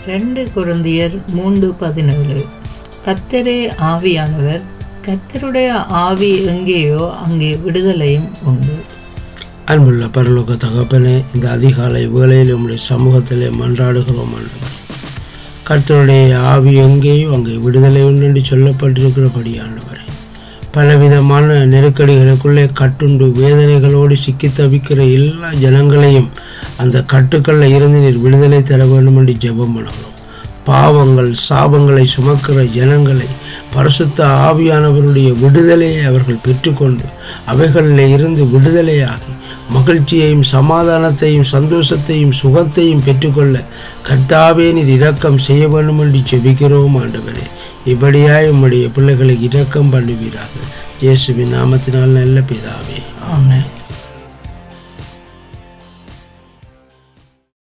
ரெண்டு குருந்தியர் மூன்று பதினேழு கத்தரே ஆவியானவர் கத்தருடைய ஆவி எங்கேயோ அங்கே விடுதலையும் உண்டு அன்புள்ள பரலோக தகப்பனே இந்த அதிகாலை வேளையில் உம்முடைய சமூகத்திலே மன்றாடுகிறோம் ஆண்டவர் கர்த்தருடைய ஆவி எங்கேயோ அங்கே விடுதலை உண்டு என்று சொல்லப்பட்டிருக்கிறபடி ஆண்டவரே பலவிதமான நெருக்கடிகளுக்குள்ளே கட்டுண்டு வேதனைகளோடு சிக்கி தவிக்கிற எல்லா ஜனங்களையும் அந்த கட்டுக்களில் இருந்து நீர் விடுதலை தர வேண்டும் என்று ஜெபம் பண்ணுகிறோம் பாவங்கள் சாபங்களை சுமக்கிற ஜனங்களை பரிசுத்த ஆவியானவருடைய விடுதலையை அவர்கள் பெற்றுக்கொண்டு அவைகளில் இருந்து விடுதலையாகி மகிழ்ச்சியையும் சமாதானத்தையும் சந்தோஷத்தையும் சுகத்தையும் பெற்றுக்கொள்ள கர்த்தாவே நீர் இரக்கம் செய்ய வேண்டும் என்று செபிக்கிறோம் ஆண்டவரே இப்படியாய் உம்முடைய பிள்ளைகளை இரக்கம் பண்ணுவீராக இயேசுவின் நாமத்தினால் நல்ல பிதாவே ஆமென்